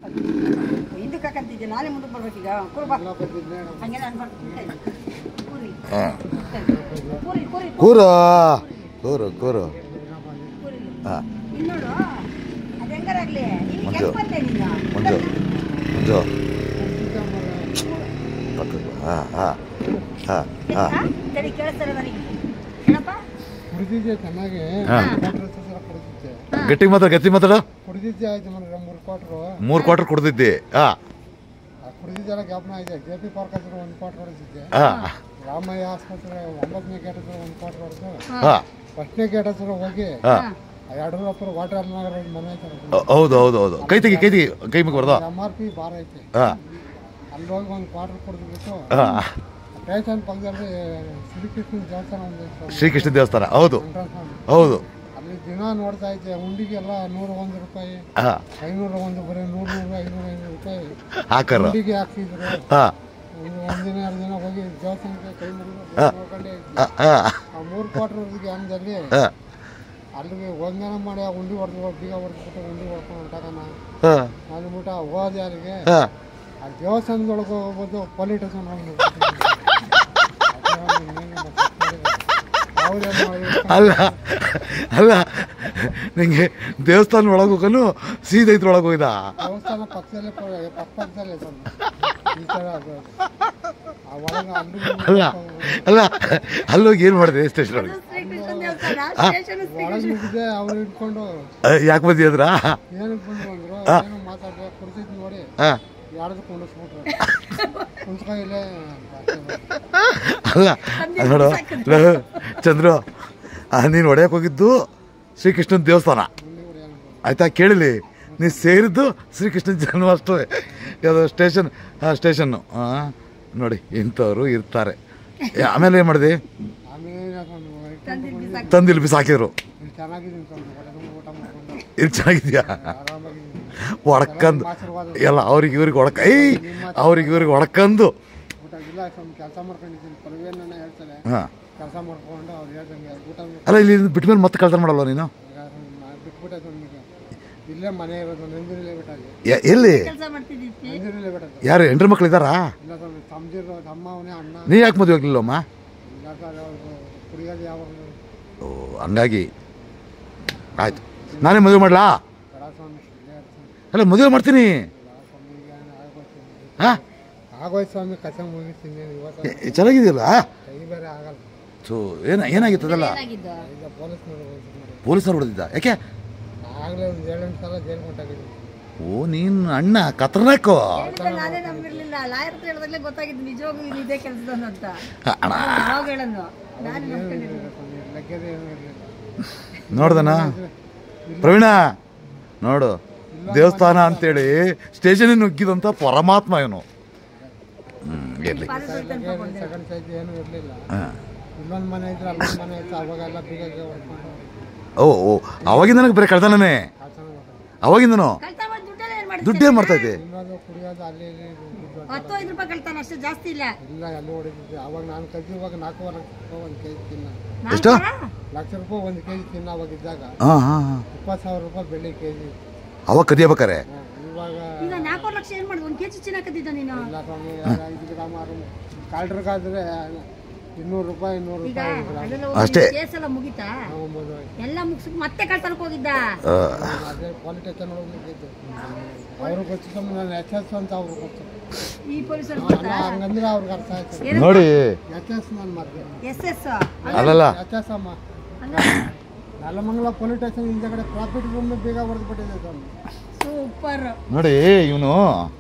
ಹಿಂದಕ್ಕೆ ಹಾಕಂತಿದ್ದೆ ನಾನೇ ಮುಂದಕ್ಕೆ ಬರ್ಬೇಕೀಗ ಕೂರು ಬಾ ಹಂಗೆ ನಾನು ಬರ್ತೀನಿ ಕೂರಿ ಹಾಂ ಕೂರಿ ಕೂರಿ ಕೂರು ಕೂರು ಕೂರು ಕೂರಿ ಹಾಂ ಇಲ್ಲಿ ನೋಡು ಅದು ಹೆಂಗಾರಾಗ್ಲಿ ಇಲ್ಲಿ ಮಂಜು. ಕೆಲ್ಸ ಬಂದೆ ನೀನು ಮಂಜು ಮಂಜು ಪಕ್ಕಕ್ಕೆ ಹಾಂ ಹಾಂ ಹಾಂ ಹಾಂ ಹಾ? ಸರಿ ಕೇಳಿಸ್ತಾರೆ ನನಗೆ ಏನಪ್ಪ ಕುಡಿದಿದ್ದೆ ಚೆನ್ನಾಗಿ ಹಾಂ ಕ್ವಾರ್ಟರ್ ಸಲ ಕುಡಿದಿದ್ದೆ ಗಟ್ಟಿ ಮಾತಾಡ ಗಟ್ಟಿ ಮಾತಾಡ ಕುಡಿದಿದ್ದೆ ಆಯ್ತು ಮನೆ ಮೂರು ಕ್ವಾರ್ಟ್ರು ಮೂರು ಕ್ವಾರ್ಟರ್ ಕುಡ್ದಿದ್ದಿ ಹಾಂ ಆ ಕುಡಿದಿದ್ದೆಲ್ಲ ಜ್ಞಾಪನ ಇದೆ ಜೆ ಪಿ ಪಾರ್ಕ್ ಹತ್ರ ಒಂದು ಕ್ವಾರ್ಟರ್ ಹೊಡೆದಿದ್ದೆ ಹಾಂ ರಾಮಯ್ಯ ಆಸ್ಪತ್ರೆ ಒಂಬತ್ತನೇ ಗೇಟ್ ಹತ್ರ ಒಂದು ಕ್ವಾರ್ಟರ್ ಹೊಡೆದು ಹಾಂ ಫಸ್ಟ್ನೇ ಗೇಟ್ ಹತ್ರ ಹೋಗಿ ಹಾಂ ಆ ಎರಡೂರಪ್ಪರ ವಾಟರ್ ನಗರ ಒಂದು ಮನೆ ಐತೆ ಹೌದು ಹೌದು ಹೌದು ಕೈ ತೆಗಿ ಕೈ ತೆಗಿ ಕೈ ಮುಗ್ಬಾರ್ದು ಎಮ್ ಆರ್ ಪಿ ಬಾರ್ ಐತೆ ಹಾಂ ಅಲ್ಲಿ ಹೋಗಿ ಒಂದು ಕ್ವಾರ್ಟರ್ ಕುಡಿದ್ಬಿಟ್ಟು ಹಾಂ ಸ್ಟೇಷನ್ ಪಕ್ಕದಲ್ಲಿ ಶ್ರೀಕೃಷ್ಣ ದೇವಸ್ಥಾನ ಒಂದು ಐತೆ ಶ್ರೀಕೃಷ್ಣ ದೇವಸ್ಥಾನ ಹೌದು ಎಂಟ್ರೆನ್ಸ್ ಮಾಡಿ. ಹೌದು ಅಲ್ಲಿ ದಿನ ನೋಡ್ತಾ ಇದ್ದೆ ಉಂಡಿಗೆಲ್ಲ ನೂರ ಒಂದು ರೂಪಾಯಿ ಹಾಂ ಐನೂರ ಒಂದು ಬರೀ ನೂರು ನೂರು ಐನೂರ ಐನೂರು ರೂಪಾಯಿ ಹಾಕರು ಉಂಡಿಗೆ ಹಾಕ್ತಿದ್ರು ಹಾಂ ಒಂದು ಒಂದಿನ ಎರಡು ದಿನ ಹೋಗಿ ದೇವಸ್ಥಾನಕ್ಕೆ ಕೈ ಮುಗಿದು ನೋಡ್ಕೊಂಡೆ ಇದ್ದೆ. ಹಾಂ ಆ ಮೂರು ಕ್ವಾರ್ಟರ್ ಗ್ಯಾಮ್ದಲ್ಲಿ ಹಾಂ ಅಲ್ಲಿಗೆ ಒಂದನ ಮಾಡಿ ಆ ಉಂಡಿ ಹೊಡೆದು ಬೀಗ ಹೊಡೆದ್ಬಿಟ್ಟು ಉಂಡಿ ಹೊಡ್ಕೊಂಡು ಹೊಂಟಾಗಣ ಹಾಂ ಅಂದ್ಬಿಟ್ಟು ಹೋದೆ ಅಲ್ಲಿಗೆ ಹಾಂ ಆ ದೇವಸ್ಥಾನದೊಳಗೆ ಹೋಗ್ಬೋದು ಪೊಲೀಸ್ ಸ್ಟೇಷನ್ ಹೌದೇನು ಅಲ್ಲ ಅಲ್ಲ ನಿಂಗೆ ದೇವಸ್ಥಾನ ಒಳಗೆ ಹೋಗನು ಸೀದಾ ಇದ್ರೊಳಗೆ ಹೋಗಿದ ದೇವಸ್ಥಾನ ಪಕ್ಕದಲ್ಲೇ ಪ- ಪಕ್ಕ ಪಕ್ಕದಲ್ಲೇ ಸ್ವಲ್ಪ ಈ ಥರ ಅದು ಆ ಒಳಗೆ ಅಲ್ಲಿ ಅಲ್ಲ ಅಲ್ಲ ಅಲ್ಲೋಗಿ ಏನು ಮಾಡಿದೆ ಸ್ಟೇಷನ್ ಒಳಗೆ ಶ್ರೀಕೃಷ್ಣ ದೇವಸ್ಥಾನ ಸ್ಟೇಷನ್ ಒಳಗೆ ಮುಗಿದೆ ಅವ್ರು ಇಟ್ಕೊಂಡು ಯಾಕೆ ಬಂದಿ ಅದ್ರ ಏನಕ್ಕೆ ಬಂದ್ರು ಅಂದ್ರು ಏನು ಮಾತಾಡ್ದೆ ಕುಡಿಸಿದ್ ನೋಡಿ ಹಾಂ ಯಾರ್ದು ಕುಂಡಿಸ್ಬಿಟ್ರು ಕುಂತ್ಕೊಂಡಿಲ್ಲೇ ಅಲ್ಲ ನೋಡು ಲೋ, ಚಂದ್ರು ನೀನು ಹೊಡೆಯಕ್ಕೆ ಹೋಗಿದ್ದು ಶ್ರೀಕೃಷ್ಣನ ದೇವಸ್ಥಾನ ಆಯ್ತಾ ಕೇಳಿಲಿ ನೀನು ಸೇರಿದ್ದು ಶ್ರೀಕೃಷ್ಣನ ಜನ್ಮಾಷ್ಟಮಿ ಯಾವುದು ಸ್ಟೇಷನ್ ಹಾಂ ಸ್ಟೇಷನ್ನು ಹಾಂ ನೋಡಿ ಇಂಥವ್ರು ಇರ್ತಾರೆ ಏ, ಆಮೇಲೆ ಏನು ಮಾಡಿದೆ ಆಮೇಲೆ ಇಟ್ಕೊಂಡು ತಂದು ಇಲ್ಲಿ ಬಿಸಾಕಿದ್ರು ಇಲ್ಲಿ ಚೆನ್ನಾಗಿದ್ದೀನಿ ಸ್ವಲ್ಪ ಹೊಟ್ಟೆ ತುಂಬ ಊಟ ಮಾಡ್ಕೊಂಡು ಇಲ್ಲಿ ಚೆನ್ನಾಗಿದ್ಯಾ ಆರಾಮಾಗಿದ್ದೀನಿ ಹೊಡ್ಕಂದು ಆಶೀರ್ವಾದ ಎಲ್ಲ ಅವ್ರಿಗೆ ಇವ್ರಿಗೆ ಹೊಡ್ಕ ಏಯ್ ಅವ್ರಿಗೆ ಇವ್ರಿಗೆ ಹೊಡ್ಕಂದು ಊಟ ಇಲ್ಲ ಸ್ವಲ್ಪ ಕೆಲಸ ಮಾಡ್ಕೊಂಡಿದ್ದೀನಿ ಪಲ್ವೇನ ಹೇಳ್ತಾರೆ ಹಾಂ ಕೆಲಸ ಮಾಡ್ಕೊಂಡು ಅವ್ರು ಹೇಳ್ದಂಗೆ ಊಟ ಅಲ್ಲ ಇಲ್ಲಿ ಬಿಟ್ಮೇಲೆ ಮತ್ತೆ ಕಳ್ತನ ಮಾಡಲ್ವ ನೀನು ಬಿಟ್ಬಿಟ್ಟೆ ನಮಗೆ ಇಲ್ಲೇ ಮನೆ ಇರೋದು ನಂದಿರಲ್ಲೇ ಬಿಟ್ಟಾಗಿ ಎ- ಎಲ್ಲಿ ಕೆಲಸ ಮಾಡ್ತಿದ್ದಿ ನಂದಿರಲ್ಲೇ ಬಿಟ್ಟದ್ದು ಯಾರು ಹೆಂಡ್ರ ಮಕ್ಳು ಇದ್ದಾರಾ ಇಲ್ಲ ಸ್ವಾಮಿ ತಮ್ಮದಿರೋ ತಮ್ಮ ಅವನೇ ಅಣ್ಣ ನೀ ಯಾಕೆ ಮದುವೆ ಹೋಗ್ಲಿಲ್ಲಮ್ಮ ಇಲ್ಲ ಸರ್ ಅವ್ರು ಕುಡಿಯೋದು ಯಾವಾಗ ಓ ಹಂಗಾಗಿ ಆಯ್ತು ನಾನೇ ಮದುವೆ ಮಾಡಲಾ ಬೇಡ ಸ್ವಾಮಿ ಇಲ್ಲೇ ಇರ್ತೀನಿ. ಅಲ್ಲ ಮದುವೆ ಮಾಡ್ತೀನಿ ಬೇಡ ಸ್ವಾಮಿ ಈಗ ಆಗೋಯ್ತು ಹಾಂ ಆಗೋಯ್ತು ಸ್ವಾಮಿ ಕಸ ಮುಗಿಸ್ತೀನಿ ಇವತ್ತು ಚೆನ್ನಾಗಿದೆಯಲ್ಲ ಕೈ ಬೇರೆ ಆಗಲ್ಲ ಸೊ ಏನ ಏನಾಗಿತ್ತದಲ್ಲ ಏನಾಗಿದ್ದು ಈಗ ಪೊಲೀಸ್ನವ್ರು ಹೋಗ್ತೀನಿ ನೋಡಿ ಪೊಲೀಸರು ಹೊಡೆದಿದ್ದ ಯಾಕೆ ಆಗಲೇ ಒಂದು ಏಳೆಂಟು ಸಲ ಜೈಲು ಕೊಟ್ಟಾಗಿದ್ದೀನಿ ಓ ನೀನು ಅಣ್ಣ ಕತ್ರನಾಕು ಹೇಳಿದ್ರೆ ನಾನೇ ನಂಬಿರ್ಲಿಲ್ಲ ಲಾಯರ್ ಹತ್ರ ಹೇಳಿದಾಗಲೇ ಗೊತ್ತಾಗಿದ್ದು ನಿಜವಾಗ್ಲೂ ಇದು ಇದೇ ಕೆಲಸದವನು ಅಂತ ಅಣ್ಣ ಯಾವಾಗ ಹೇಳನ್ನು ನಾನು ನಂಬ್ಕೊಂಡಿರ್ಲಿಲ್ಲ ಸ್ವಾಮಿ ಲೆಕ್ಕದೇ ಏನೂ ಇರಲಿಲ್ಲ ನೋಡ್ದನ ಪ್ರವೀಣ ನೋಡು ದೇವಸ್ಥಾನ ಅಂತೇಳಿ ಸ್ಟೇಷನ್ ನುಗ್ಗಿದಂಥ ಪರಮಾತ್ಮ ಇವನು ಹ್ಞೂ ಇರಲಿ ಪಾರಿತೋಷಿಕ ಅಂತ ತಗೊಂಡೆ. ಸೆಕೆಂಡ್ ಸೈಜ್ ಏನೂ ಇರಲಿಲ್ಲ ಹಾಂ ಇಲ್ಲೊಂದು ಮನೆ ಇದ್ರೆ ಅಲ್ಲೊಂದು ಮನೆ ಇತ್ತು ಅವಾಗೆಲ್ಲ ಬೀಗಕ್ಕೆ ಹೊಡ್ಕೊಂಡು ಓ ಓ ಅವಾಗಿಂದ ನನಗೆ ಬರೀ ಕಳ್ತನನೇ ಕಾಸನ ಮಾಡ್ತಾರೆ ಅವಾಗಿಂದನು ಕಳ್ತನ ಮಾಡಿ ದುಡ್ಡೆಲ್ಲ ಏನ್ ಮಾಡಿ ದುಡ್ಡೇನು ಮಾಡ್ತಾ ಇದ್ದೆ ತಿನ್ನೋದು ಕುಡಿಯೋದು ಅಲ್ಲಿ ಇಲ್ಲಿ ದುಡ್ಡು ಹತ್ತು ಐದು ರೂಪಾಯಿ ಕಳ್ತಾನ ಅಷ್ಟೇ ಜಾಸ್ತಿ ಇಲ್ಲ ಇಲ್ಲ ಅಲ್ಲಿ ಹೊಡಿತಿದ್ದೆ ಅವಾಗ ನಾನು ಕಲ್ತಿರುವಾಗ ನಾಲ್ಕೂವರೆ ಲಕ್ಷ ರೂಪಾಯಿ ಒಂದು ಕೆ ಜಿ ತಿನ್ನ ನಾನ್ ಎಷ್ಟು? ಬರ? ಲಕ್ಷ ರೂಪಾಯಿ ಒಂದು ಕೆ ಜಿ ತಿನ್ನ ಅವಾಗ ಇದ್ದಾಗ ಹಾಂ ಹಾಂ ಹಾಂ ಇಪ್ಪತ್ತು ಸಾವಿರ ರೂಪಾಯಿ ಬೆಳ್ಳಿ ಕೆ ಜಿ ಅವಾಗ ಕದಿಯಬೇಕಾರೆ ಇವಾಗ ಈಗ ನಾಲ್ಕೂವರೆ ಲಕ್ಷ ಏನ್ ಮಾಡಿ ಒಂದ್ ಕೆಜಿ ಚಿನ್ನ ಕದ್ದಿದ್ದ ನೀನು ಇಲ್ಲ ಸ್ವಾಮಿ ಐದು ಗ್ರಾಮ್ ಆರು ಕಾಲ್ಡ್ರಿಗಾದ್ರೆ ಇನ್ನೂರು ರೂಪಾಯಿ ಇನ್ನೂರು ಈಗ ರೂಪಾಯಿ ಒಂದು ಗ್ರಾಮ್ ಅದೆಲ್ಲ ಅಷ್ಟೇ. ಕೇಸ್ ಎಲ್ಲ ಮುಗಿತಾ ತಗೊಂಬೋದು ಎಲ್ಲ ಮುಗಿಸ್ ಮತ್ತೆ ಕಳ್ತನಕ್ಕೆ ಹೋಗಿದ್ದ ಅದೇ ಪೊಲೀಸ್ ಸ್ಟೇಷನ್ ಹೋಗ್ಲಿಕ್ಕಿದ್ದು ಅವ್ರಿಗೆ ಗೊತ್ತು ಸ್ವಾಮಿ ನಾನು ಎಚ್ ಎಸ್ ಅಂತ ಅವ್ರಿಗೆ ಗೊತ್ತು ಈ ಪೊಲೀಸರು ನಾನು ಹಂಗಂದ್ರೆ ಅವ್ರಿಗೆ ಅರ್ಥ ಆಯ್ತು ನೋಡಿ ಎಚ್ ಎಸ್ ನಾನು ಮಾಡಿದೆ ಎಸ್ ಎಸ್ ಅಲ್ಲಲ್ಲ ಎಚ್ ಎಸ್ ಅಮ್ಮ ನೆಲಮಂಗಲ ಪೊಲೀಸ್ ಸ್ಟೇಷನ್ ಹಿಂದೆಗಡೆ ಪ್ರಾಫಿಟ್ ರೂಮ್ ಬೇಗ ಹೊಡೆದ್ಬಿಟ್ಟಿದೆ ಸ್ವಾಮಿ ಸೂಪರ್ ನೋಡಿ ಇವನು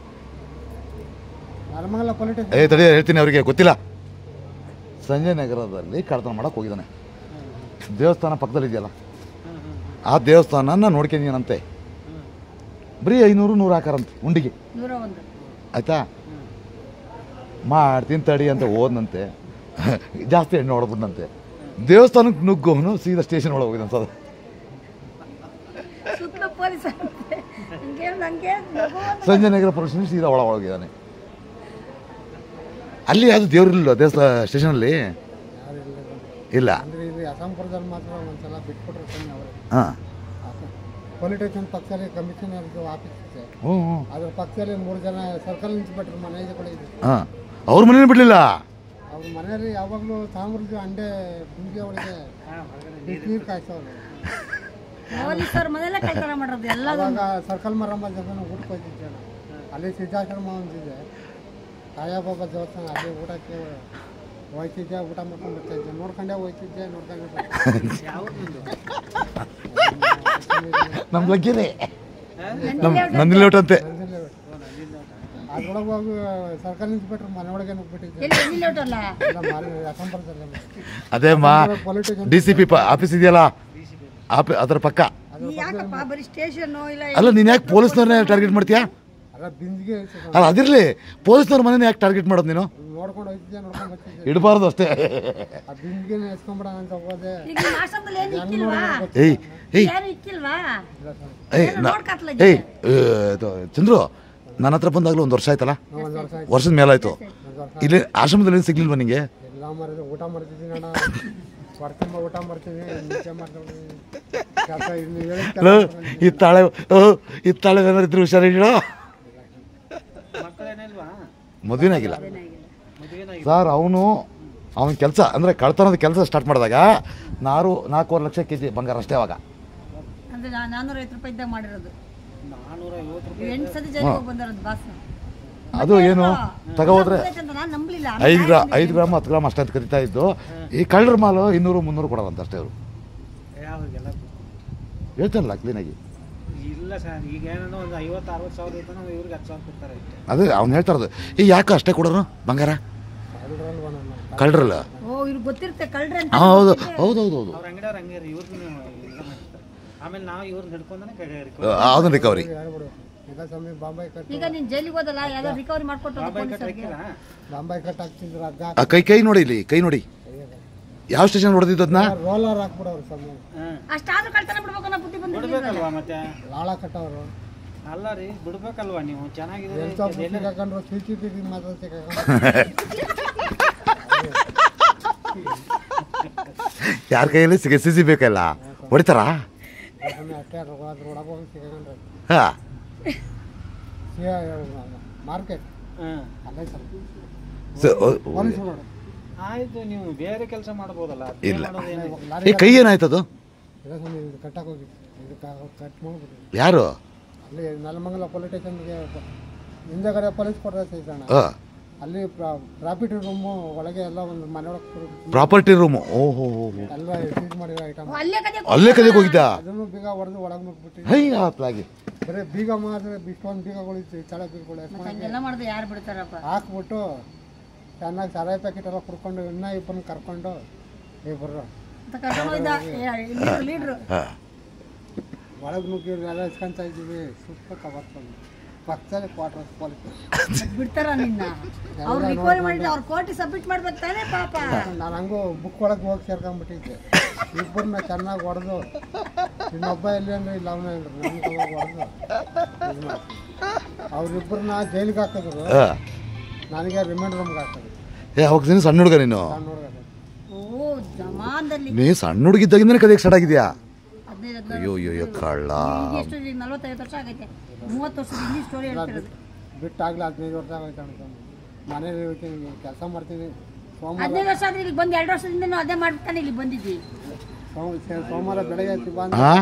ನೆಲಮಂಗಲ ಪೊಲೀಸ್ ಸ್ಟೇಷನ್ ಏ ತಡಿ ಹೇಳ್ತೀನಿ ಅವರಿಗೆ ಗೊತ್ತಿಲ್ಲ ಸಂಜಯ್ ನಗರದಲ್ಲಿ ಕಳ್ತನ ಮಾಡಕ್ಕೆ ಹೋಗಿದ್ದಾನೆ ದೇವಸ್ಥಾನ ಪಕ್ಕದಲ್ಲಿ ಇದೆಯಲ್ಲ ಆ ದೇವಸ್ಥಾನನ ನೋಡ್ಕೊಂಡಿದ್ದೀನಂತೆ ಬರೀ ಐನೂರು ನೂರು ಹಾಕಾರಂತೆ ಉಂಡಿಗೆ ನೂರ ಒಂದು ಆಯ್ತಾ ಮಾಡ್ತೀನಿ ತಡಿ ಅಂತ ಹೋದ್ನಂತೆ ಜಾಸ್ತಿ ಎಣ್ಣೆ ಹೊಡೆದ್ಬಿಟ್ನಂತೆ ದೇವಸ್ಥಾನಕ್ಕೆ ನುಗ್ಗೋನು ಸೀದಾ ಸ್ಟೇಷನ್ ಒಳಗೆ ಹೋಗಿದಂತ ಸುತ್ತಲೂ ಪೊಲೀಸರು ಹಂಗೆ ನಂಗೆ ನಗು ಬಂತು. ಸಂಜಯ್ ನಗರ ಪೊಲೀಸ್ ಸೀದಾ ಒಳಗೆ ಹೋಗಿದ್ದಾನೆ ಅಲ್ಲಿ ಯಾವುದು ದೇವ್ರಿಲ್ಲ ದೇವಸ್ಥಾನ ಸ್ಟೇಷನಲ್ಲಿ ಯಾರು ಇಲ್ಲ ಸ್ವಾಮಿ. ಇಲ್ಲ ಅಂದ್ರೆ ಇದು ಅಸಂಪುರದಲ್ಲಿ ಮಾತ್ರ ಒಂದ್ಸಲ ಬಿಟ್ಬಿಟ್ರೆ ಸ್ವಾಮಿ ಅವರು ಹಾಂ ಪೊಲೀಸ್ ಸ್ಟೇಷನ್ ಪಕ್ಕದಲ್ಲಿ ಕಮಿಷನರ್ದು ಆಫೀಸ್ ಇದೆ ಹ್ಞೂ ಹ್ಞೂ ಅದ್ರ ಪಕ್ಕದಲ್ಲಿ ಮೂರು ಜನ ಸರ್ಕಲ್ ಇನ್ಸ್ಪೆಕ್ಟರ್ ಮನೆ ಕೂಡ ಇದೆ ಹಾಂ ಅವ್ರ ಮನೇಲಿ ಬಿಡಲಿಲ್ಲ ಅವ್ರ ಮನೆಯಲ್ಲಿ ಯಾವಾಗಲೂ ತಾಮ್ರದ ಅಂಡೆ ಬುಂಗಿ ಒಳಗೆ ನೀರು ಕಾಯಿಸೋರು ಪೊಲೀಸರ ಮನೆಯಲ್ಲೇ ಕಳ್ತನ ಮಾಡೋದು ಎಲ್ಲ ಅವಾಗ ಸರ್ಕಲ್ ಮರಮ್ಮ ಜನ ಊಟಕ್ಕೆ ಹೋಗ್ತಿದ್ದೆ ನಾನು. ಅಲ್ಲಿ ಸಿದ್ಧಾಶ್ರಮ ಒಂದಿದೆ ಸಾಯಾಬಾಬಾ ದೇವಸ್ಥಾನ ಅಲ್ಲಿ ಊಟಕ್ಕೆ ಹೋಯ್ತಿದ್ದೆ ಊಟ ಮಾಡ್ಕೊಂಡು ಬರ್ತಾಯಿದ್ದೆ ನೋಡ್ಕೊಂಡೇ ಹೋಯ್ತಿದ್ದೆ ನೋಡ್ಕೊಂಡೆ ನಮ್ಮ ಲಗ್ಗೆನೆ ನಮ್ಮ ನಂದಿನಿ ಲೇಔಟ್ ಅಂತೆ ಅದ್ರೊಳಗೆ ಹೋಗಿ ಸರ್ಕಲ್ ಇನ್ಸ್ಪೆಕ್ಟರ್ ಮನೆ ಒಳಗೆ ನುಗ್ಬಿಟ್ಟಿದ್ದೆ ಎಲ್ಲಿ ಎಲ್ಲಿ ಹೊರಟಲ್ಲ ಎಲ್ಲ ಮಾರಿ ಅಸಂಬರ್ದಲ್ಲಿ ಅದೇ ಮಾ police station D C P ಪ ಆಫೀಸ್ ಇದೆಯಲ್ಲ ಆಫಿ ಅದರ ಪಕ್ಕ ನೀ ಯಾಕಪ್ಪ ಬರೀ ಸ್ಟೇಷನ್ ಇಲ್ಲ ಅಲ್ಲ ನೀನು ಯಾಕೆ ಪೊಲೀಸ್ನವ್ರನ್ನ ಟಾರ್ಗೆಟ್ ಮಾಡ್ತೀಯಾ ಅಲ್ಲ ಬಿಂದಿಗೆ ಅಲ್ಲ ಅದಿರಲಿ ಪೊಲೀಸ್ನವ್ರ ಮನೇನ ಯಾಕೆ ಟಾರ್ಗೆಟ್ ಮಾಡೋದು ನೀನು ನೋಡ್ಕೊಂಡು ಹೋಯ್ತಿದ್ದೆ ನೋಡ್ಕೊಂಡು ಬರ್ತಿದ್ದೆ ಇಡಬಾರ್ದು ಅಷ್ಟೇ ಆ ಬಿಂದಿಗೆನ ಎಸ್ಕೊಂಬಿಡೋಣ ಅಂತ ಹೋದೆ ಈಗ ನಿಮ್ಮ ಆಶ್ರಮದಲ್ಲಿ ಏನು ಇಕ್ಕಿಲ್ವಾ ಏಯ್ ಏಯ್ ಏನು ಇಕ್ಕಿಲ್ವಾ ಇಲ್ಲ ಸರ್ ಏಯ್ ಏನೋ ನಾ- ನೋಡ್ಕತ್ಲಾಗಿದೆ. ಏಯ್ ಏ, ಇದು ಚಂದ್ರು ನನ್ನ ಹತ್ರ ಬಂದಾಗಲೂ ಒಂದು ವರ್ಷ ಆಯ್ತಲ್ಲ ನಾವು ಒಂದು ವರ್ಷ ಆಯ್ತು ವರ್ಷದ ಮೇಲಾಯ್ತು ಒಂದು ವರ್ಷ ಇಲ್ಲಿ ಆಶ್ರಮದಲ್ಲಿ ಏನು ಸಿಗ್ಲಿಲ್ವಾ ನಿಂಗೆ ಎಲ್ಲ ಮರಿದು ಊಟ ಮಾಡ್ತಿದ್ದೀನಿ ಅಣ್ಣ ಹೊಡ್ತುಂಬ ಊಟ ಮಾಡ್ತೀನಿ ನಿತ್ಯ ಮಾಡ್ತೀನಿ ಕೆಲಸ ಇನ್ನು ಹೇಳಿದ ಲೋ, ಈ ತಾಳೆ ಓ, ಈ ತಾಳೆ ಏನಾರು ಇದ್ರೆ ಹುಷಾರಿಡೋ ಮದುವೆನೇ ಆಗಿಲ್ಲ ಸರ್ ಅವನು ಅವನ ಕೆಲಸ ಅಂದರೆ ಕಳ್ತನದ ಕೆಲಸ ಸ್ಟಾರ್ಟ್ ಮಾಡಿದಾಗ ನಾರು ನಾಲ್ಕೂವರೆ ಲಕ್ಷ ಕೆ ಜಿ ಬಂಗಾರ ಅಷ್ಟೇ ಅವಾಗ ಅಂದ್ರೆ ನಾ ನಾನ್ನೂರ ಐವತ್ತು ರೂಪಾಯಿ ಇದ್ದಾಗ ಮಾಡಿರೋದು ಎಂಟು ಸತಿ ಜೈಲಿಗೆ ಹೋಗಿ ಬಂದಿರೋದು ಬಾಸ್ ಅದು ಏನು ತಗೋದ್ರೆ ನಾನು ನಂಬಲಿಲ್ಲ ಐದು ಗ್ರಾ ಐದು ಗ್ರಾಮ್ ಹತ್ತು ಗ್ರಾಮ್ ಅಷ್ಟೇ ಅಂತ ಕರಿತಾ ಇದ್ದು ಈ ಕಳ್ಳರ ಮಾಲು ಇನ್ನೂರು ಮುನ್ನೂರು ಕೊಡೋದಂತ ಅಷ್ಟೇ ಅವರು ಯಾವಾಗೆಲ್ಲ ಹೇಳ್ತಾರಲ್ಲ ಕ್ಲೀನಾಗಿ ಇಲ್ಲ ಸರ್ ಈಗ ಏನೋ ಒಂದು ಐವತ್ತು ಅರವತ್ತು ಸಾವಿರ ಇತ್ತು ನಾವು ಇವ್ರಿಗೆ ಹತ್ತು ಸಾವಿರ ಕೊಡ್ತಾರೆ ಅಷ್ಟೇ ಅದೇ ಅವ್ನು ಹೇಳ್ತಾ ಇರೋದು ಈ ಯಾಕೆ ಅಷ್ಟೇ ಕೊಡೋರು ಬಂಗಾರ ಅಲ್ರಲ್ವ ನನ್ನ ಕಳ್ಳರಲ್ಲ ಓ ಇವ್ರಿಗೆ ಗೊತ್ತಿರುತ್ತೆ ಕಳ್ರೆ ಅಂತ ಹಾಂ ಹೌದು ಹೌದು ಹೌದು ಹೌದು ಅವ್ರ ಅಂಗಡಿಯವ್ರು ಹಂಗೆ ರೀ ಇವ್ರನ್ನ ಎಲ್ಲ ಮಾಡ್ತಾರೆ ಆಮೇಲೆ ನಾವು ಇವ್ರನ್ನ ಹಿಡ್ಕೊಂಡೇ ಕೈ ಅದನ್ನ ರಿಕವರಿ ಹೇಳ್ಬಿಡು ಈಗ ಸ್ವಾಮಿ ಬಾಂಬೈ ಕಟ್ ಈಗ ನೀನ್ ಜೈಲಿಗೆ ಹೋದಲ್ಲ ಯಾವ್ದೋ ರಿಕವರಿ ಮಾಡ್ಕೊಟ್ಟು ಬಾಬಾಯ್ ಕಟ್ ಹಾಕಿಲ್ಲ ಬಾಂಬೈ ಕಟ್ ಹಾಕ್ತಿದ್ರು ಹಗ್ಗ ಆ ಕೈ ಕೈ ನೋಡಿ ಇಲ್ಲಿ ಕೈ ನೋಡಿ ಯಾವ ಸ್ಟೇಷನ್ ಹೊಡೆದಿದ್ದು ಅದನ್ನ ರೋಲರ್ ಹಾಕ್ಬಿಡೋರು ಸ್ವಾಮಿ ಹಾಂ ಅಷ್ಟಾದ್ರೂ ಕಳ್ತನ ಬಿಡ್ಬೇಕು ಅನ್ನೋ ಬುದ್ಧಿ ಬಂದಿಲ್ಲ ಬಿಡ್ಬೇಕಲ್ವಾ ಮತ್ತೆ ಲಾಳ ಕಟ್ಟೋರು ಅಲ್ಲ ರೀ ಬಿಡ್ಬೇಕಲ್ವಾ ನೀವು ಚೆನ್ನಾಗಿದೆ ಎಂತ ಸಿಕ್ಕಾಕೊಂಡ್ರು ಸಿ ಸಿ ಟಿ ವಿ ಮಾತ್ರ ಸಿಕ್ಕಾಕೊಂಡ್ರು ಯಾರ ಕೈಯಲ್ಲಿ ಸಿಗ ಸಿ ಸಿ ಬೇಕಲ್ಲ ಹೊಡಿತಾರಾ ಸ್ವಾಮಿ ಅಷ್ಟೇ ಅದ್ರ ಒಳಗೆ ಹೋಗಿ ಸಿಕ್ಕಾಕೊಂಡ್ರು ಹಾಂ ಮಾರ್ಕೆಟ್ ಹಾಂ ಅಲ್ಲೇ ಸರ್ ಸ- ಓ- ಪೊಲೀಸ್ ನೋಡು ಆಯ್ತು ನೀವು ಬೇರೆ ಕೆಲಸ ಮಾಡ್ಬೋದಲ್ಲ ಅದ್ಕೆ ಇಲ್ಲ. ಮಾಡೋದೇನು? ಈ ಕೈ ಏನಾಯ್ತದು ಇಲ್ಲ ಸ್ವಾಮಿ ಇದು ಕಟ್ಟಕ್ಕೆ ಹೋಗಿ ಇದು ಕಟ್ ಮಾಡ್ಬಿಟ್ಟು ಯಾರು ಅಲ್ಲಿ ನೆಲಮಂಗಲ ಪೊಲೀಸ್ ಸ್ಟೇಷನ್ಗೆ ಹಿಂದೆಗಡೆ ಪೊಲೀಸ್ ಕೊಟ್ಟರೆ ಅಣ್ಣ ಹಾಂ ಅಲ್ಲಿ ಪ್ರಾಫಿಟ್ ರೂಮು ಒಳಗೆ ಎಲ್ಲ ಒಂದು ಮನೆ ಒಳಗೆ ಪ್ರಾಪರ್ಟಿ ರೂಮು ಓಹೋ ಹೋ ಹೋ ಎಲ್ಲ ಸೀಸ್ ಮಾಡಿರೋ ಐಟಮ್ ಅಲ್ಲೇ ಕದೆ ಅಲ್ಲೇ ಕಲಿಯಕ್ಕೆ ಹೋಗಿದ್ದ ಅದನ್ನು ಬೀಗ ಹೊಡೆದು ಒಳಗೆ ನುಗ್ಬಿಟ್ಟು ಹೈ ಹಾಕ್ಲಾಗಿ ಬರೀ ಬೀಗ ಮಾಡಿದ್ರೆ ಇಷ್ಟೊಂದು ಬೀಗಗಳು ಇತ್ತು ತಳ ಬೀಗಗಳು ಎತ್ಕೊಂಡು ಹಂಗೆಲ್ಲ ಮಾಡಿದ್ರೆ ಯಾರು ಬಿಡ್ತಾರಪ್ಪ ಹಾಕ್ಬಿಟ್ಟು ಚೆನ್ನಾಗಿ ಸಾರಾಯಿ ಪ್ಯಾಕೆಟ್ ಎಲ್ಲ ಕುಡ್ಕೊಂಡು ಇನ್ನೂ ಇಬ್ಬರನ್ನ ಕರ್ಕೊಂಡು ಇಬ್ಬರು ಅಂತ ಕರ್ಕೊಂಡು ಹೋಯ್ದ ಲೀಡ್ರು ಹಾಂ ಒಳಗೆ ನುಗ್ಗಿ ಎಲ್ಲ ಇಸ್ಕೊಂತ ಇದ್ದೀವಿ ಸುತ್ತ ಕಬರ್ಕೊಂಡು ಪಕ್ಕದಲ್ಲಿ ಕ್ವಾರ್ಟರ್ಸ್ ಪೊಲೀಸ್ ಬಿಡ್ತಾರ ನಿನ್ನ ಅವ್ರು ರಿಕವರಿ ಮಾಡಿದ್ರೆ ಅವ್ರ ಕೋರ್ಟಿ ಸಬ್ಮಿಟ್ ಮಾಡ್ಬೇಕು ತಾನೇ ಪಾಪ ನಾನು ಹಂಗೂ ಬುಕ್ ಒಳಗೆ ಹೋಗಿ ಸೇರ್ಕೊಂಡ್ಬಿಟ್ಟಿದ್ದೆ ಇಬ್ಬರನ್ನ ಚೆನ್ನಾಗಿ ಹೊಡೆದು ಇನ್ನೊಬ್ಬ ಎಲ್ಲಿ ಅಂದ್ರೆ ಇಲ್ಲ ಅವನೇ ಅಂದ್ರೆ ನಮ್ಗೆ ಅವಾಗ ಹೊಡೆದು ಅವ್ರಿಬ್ಬರನ್ನ ಜೈಲಿಗೆ ಹಾಕಿದ್ರು ಹಾಂ ನನಗೆ ರಿಮೈಂಡ್ ರೂಮ್ಗೆ ಹಾಕಿದ್ರು ಏ ಅವಾಗ ನೀನು ಸಣ್ಣ ಹುಡುಗ ನೀನು ನಾನು ನೋಡಿದೆ ಓ ಜಮಾನ್ದಲ್ಲಿ ನೀ ಸಣ್ಣ ಹುಡುಗಿದ್ದಾಗಿಂದನೇ ಕಲಿಯಕ್ಕೆ ಸ್ಟಾರ್ಟ್ ಆಗಿದ್ಯಾ ಹದಿನೈದು ಹದಿನಾರು ಅಯ್ಯೋ ಅಯ್ಯೋ ಅಯ್ಯೋ ಕಳ್ಳ ಈಗ ಎಷ್ಟು ಈಗ ನಲ್ವತ್ತೈವತ್ತು ವರ್ಷ ಆಗೈತೆ ಮೂವತ್ತು ವರ್ಷದ ಹಿಂದಿ ಸ್ಟೋರಿ ಹೇಳ್ತಿರೋದು ಬಿಟ್ಟಾಗ್ಲಿ ಹದಿನೈದು ವರ್ಷ ಆಗೋಯ್ತು ಅನ್ಕೊಂಡು ಮನೇಲಿ ಇರ್ತೀನಿ ಕೆಲಸ ಮಾಡ್ತೀನಿ ಸೋಮವಾರ ಹದಿನೈದು ವರ್ಷ ಆದ್ರೆ ಇಲ್ಲಿ ಬಂದು ಎರಡು ವರ್ಷದಿಂದ ಅದೇ ಮಾಡ್ತಾನೆ ಇಲ್ಲಿ ಬಂದಿದ್ವಿ ಸೋಮ ಸೇ- ಸೋಮವಾರ ಬೆಳಗ್ಗೆ ಹಚ್ಚಿ ಬಂದು ಹಾ?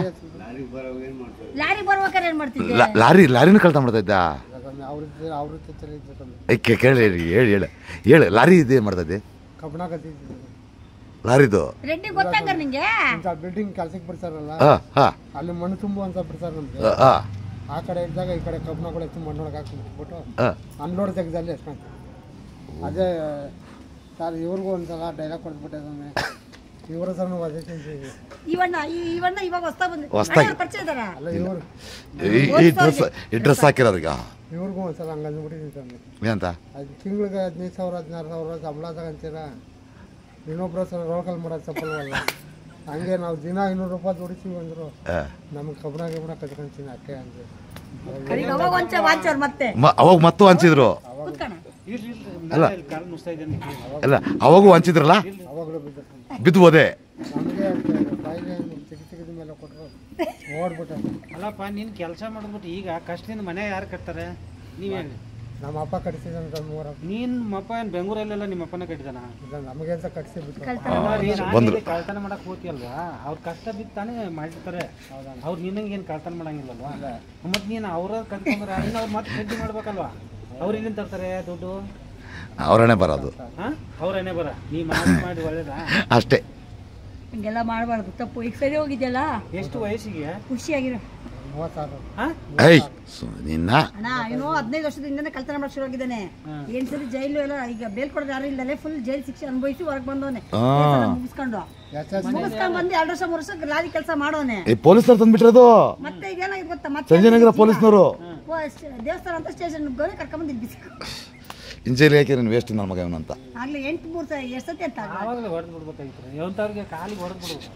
ಲಾರಿ ಬರ್ಬೇಕಾದ್ರೆ ಏನ್ ಮಾಡ್ತಿದ್ದೆ ಲಾ- ಲಾರಿ ಲಾರಿನ ಕಳ್ತ ಮಾಡ್ತಾ ಇದ್ದ ಅವ್ರ ಅವ್ರ ಜೊತೆ ಇದ್ದು ಏ, ಕೇ- ಕೇಳಿ ಹೇಳಿ ಹೇಳಿ ಹೇಳು ಹೇಳು ಲಾರಿ ಇದೆ ಮಾಡ್ತಾ ಇದ್ದೆ ಕಬ್ಬಣ ಕತ್ತಿದ್ದು ಲಾರಿದು ರೆಡ್ಡಿ ಗೊತ್ತಾಗ ನಿಂಗೆ ಇಂಥ ಬಿಲ್ಡಿಂಗ್ ಕೆಲ್ಸಕ್ಕೆ ಬಿಡ್ತಾರಲ್ಲ ಹಾಂ ಹಾಂ ಅಲ್ಲಿ ಮಣ್ಣು ತುಂಬು ಅಂತ ಬಿಡ್ತಾರೆ ನಮ್ಗೆ ಹಾಂ ಆ ಕಡೆ ಇದ್ದಾಗ ಈ ಕಡೆ ಕಬ್ಬಣಗಳು ಎತ್ತು ಮಣ್ಣೊಳಗೆ ಹಾಕ್ಬಿಟ್ಬಿಟ್ಟು ಹಾಂ ಅನ್ಲೋಡ್ ತೆಗ್ದಲ್ಲಿ ಎಸ್ಕೊಂತ ಅದೇ ಸರ್ ಇವ್ರಿಗೂ ಒಂದ್ಸಲ ಡೈಲಾಗ್ ಕೊಡ್ಬಿಟ್ಟೆ ಸ್ವಾಮಿ ಇವ್ರ ಹತ್ರನೂ ಅದೇ ತಿಂತೀವಿ ಇವಣ್ಣ ಈ ಇವಣ್ಣ ಇವಾಗ ಹೊಸ್ತಾ ಬಂದು ಹೊಸ್ದಾಗಿ. ಅಣ್ಣ, ಪರಿಚಯ ಇದಾರ ಅಲ್ಲ ಇವ್ರು ಈ ಈ ಡ್ರೆಸ್ ಈ ಡ್ರೆಸ್ ಹಾಕಿರೋದ್ರೀಗ ಇವ್ರಿಗೂ ಒಂದ್ಸಲ ಹಂಗೆ ಅಂದ್ಬಿಟ್ಟಿದ್ದೀನಿ ಸ್ವಾಮಿ ಏನಂತ ಅದು ತಿಂಗ್ಳಿಗೆ ಹದಿನೈದು ಸಾವಿರ ಹದಿನಾರು ಸಾವಿರ ಸಂಬಳ ತಗೊಂತೀರ ಇನ್ನೊಬ್ರ ಹತ್ರ ರೋಕಲ್ ಮಾಡೋದು ತಪ್ಪಲ್ವಲ್ಲ ಹಂಗೆ ನಾವು ದಿನ ಐನೂರು ರೂಪಾಯಿ ದುಡಿತೀವಿ ಅಂದರು ಹಾಂ ನಮ್ಗೆ ಕಬ್ಬಣ ಗಿಬ್ಬಣ ಕಟ್ಕೊಂತೀನಿ ಅಕ್ಕೆ ಅಂದ್ರೆ ಈಗ ಅವಾಗ ಒಂಚ ವಾಂಚವ್ರು ಮತ್ತೆ ಮ ಅವಾಗ ಮತ್ತು ಹಂಚಿದ್ರು ಕೂತ್ಕಣ ಇರ್ಲಿ ಇರ್ಲಿ, ಮೇಲೆ ಇಲ್ಲಿ ಕಾಲು ನುಸ್ತಾ ಇದೆ ಅಂತ ಕೇಳಿ. ಅಲ್ಲ ಅವಾಗೂ ಹಂಚಿದ್ರಲ್ಲ ಅವಾಗಲೂ ಬಿದ್ದು ಬಿದ್ದು ಹೋದೆ ನಮಗೆ ಬಾಯಿಗೆ ಚಿಕ್ಕ ಚಿಕ್ಕದ ಮೇಲೆ ಕೊಟ್ಟರು ಓಡ್ಬಿಟ್ಟೆ ಅಲ್ಲಪ್ಪ ನೀನು ಕೆಲಸ ಮಾಡ್ಬಿಟ್ಟು ಈಗ ಕಷ್ಟದಿಂದ ಮನೆ ಯಾರು ಕಟ್ತಾರೆ ನೀವೇನು ನಮ್ಮ ಅಪ್ಪ ಕಟ್ಸಿದಂತ ಮೂರ ನೀನು ಅಪ್ಪ ಏನು ಬೆಂಗಳೂರಲ್ಲೆಲ್ಲ ನಿಮ್ಮ ಅಪ್ಪನ ಕಟ್ಟಿದಾನ ಇಲ್ಲ ನಮಗೆ ಅಂತ ಕಟ್ಸಿಬಿಟ್ಟು ಬಂದ್ರು. ಕಳ್ತನ ಮಾಡಕ್ ಹೋಗ್ತಿಯಲ್ವಾ ಅವ್ರ ಕಷ್ಟ ಬಿದ್ದು ತಾನೇ ಮಾಡಿರ್ತಾರೆ ಅವ್ರು ನಿನ್ನಂಗೆ ಏನು ಕಳ್ತನ ಮಾಡಂಗಿಲ್ಲಲ್ವಾ ಮತ್ತೆ ನೀನು ಅವ್ರ ಕಟ್ಕೊಂಡ್ರೆ ಇನ್ನು ಅವ್ರು ಮತ್ತೆ ಖರೀದಿ ಮಾಡ್ಬೇಕಲ್ವಾ ಅವ್ರು ಎಲ್ಲಿಂದ ತರ್ತಾರೆ ದುಡ್ಡು ಅವರೇ ಬರೋದು ಹಾಂ ಅವ್ರೇನೇ ಬರ ನೀ ಮಾಡಿ ಮಾಡಿ ಒಳ್ಳೇದಾ ಅಷ್ಟೇ ಹಿಂಗೆಲ್ಲ ಮಾಡಬಾರ್ದು ತಪ್ಪು ಈಗ ಸರಿ ಹೋಗಿದ್ಯಲ್ಲ ಎಷ್ಟು ವಯಸ್ಸಿಗೆ ಖುಷಿಯಾಗಿರೋ ಮೂವತ್ತಾರು ಹಾಂ ಐ ಸು- ನಿನ್ನ ಅಣ್ಣ ಇವನು ಹದಿನೈದು ವರ್ಷದಿಂದನೇ ಕಳ್ತನ ಮಾಡಿ ಶುರು ಆಗಿದ್ದಾನೆ ಏನ್ ಸರಿ ಜೈಲು ಎಲ್ಲ ಈಗ ಬೇಲ್ ಕೊಡೋದು ಯಾರು ಇಲ್ಲದೆ ಫುಲ್ ಜೈಲ್ ಶಿಕ್ಷೆ ಅನುಭವಿಸಿ ಹೊರಗೆ ಬಂದವನೆ ಆ. ಮುಗಿಸ್ಕೊಂಡು ಎಸ್ ಎಸ್ ಮುಗಿಸ್ಕೊಂಡು ಬಂದು ಎರಡು ವರ್ಷ ಮೂರು ವರ್ಷ ಲಾರಿ ಕೆಲಸ ಮಾಡೋನೆ ಈ ಪೊಲೀಸರು ತಂದ್ಬಿಟ್ರದು ಮತ್ತೆ ಈಗ ಏನಾಗಿದೆ ಗೊತ್ತಾ ಮತ್ತೆ ಸಂಜಯನಗರ ಪೊಲೀಸ್ನವರು ಓ, ಸ್ಟ್- ದೇವಸ್ಥಾನ ಅಂತ ಸ್ಟೇಷನ್ ಗೋನೆ ಕರ್ಕೊಂಡ್ಬಂದು ಇಲ್ಲಿ ಬಿಸಿ ಇಂಜೇಲಿ ಯಾಕೆ ನೀನು ವೇಸ್ಟ್ ನನ್ನ ಮಗ ಇವನಂತ ಆಗ್ಲೇ ಎಂಟು ಮೂರು ಸ ಎಷ್ಟು ಸತಿ ಅಂತ ಆಗ್ಲೇ. ಆವಾಗಲೇ ಹೊಡೆದು ಬಿಡ್ಬೇಕಾಗಿತ್ತು ಯಾವಂತವ್ರಿಗೆ ಕಾಲಿಗೆ ಹೊಡೆದು ಬಿಡ್ಬೇಕು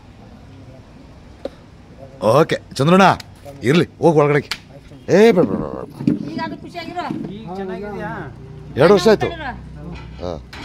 ಓಕೆ ಚಂದ್ರಣ್ಣ ಇರಲಿ ಹೋಗಿ ಒಳಗಡೆ ಏ ಬೇಡ ಬೇಡ ಬೇಡ, ಬೇಡ. ಈಗ ಅದು ಖುಷಿಯಾಗಿರೋ ಈಗ ಚೆನ್ನಾಗಿದ್ಯಾ ಎರಡು ವರ್ಷ ಆಯ್ತು ಮಾಡಿರೋ. ಹಾಂ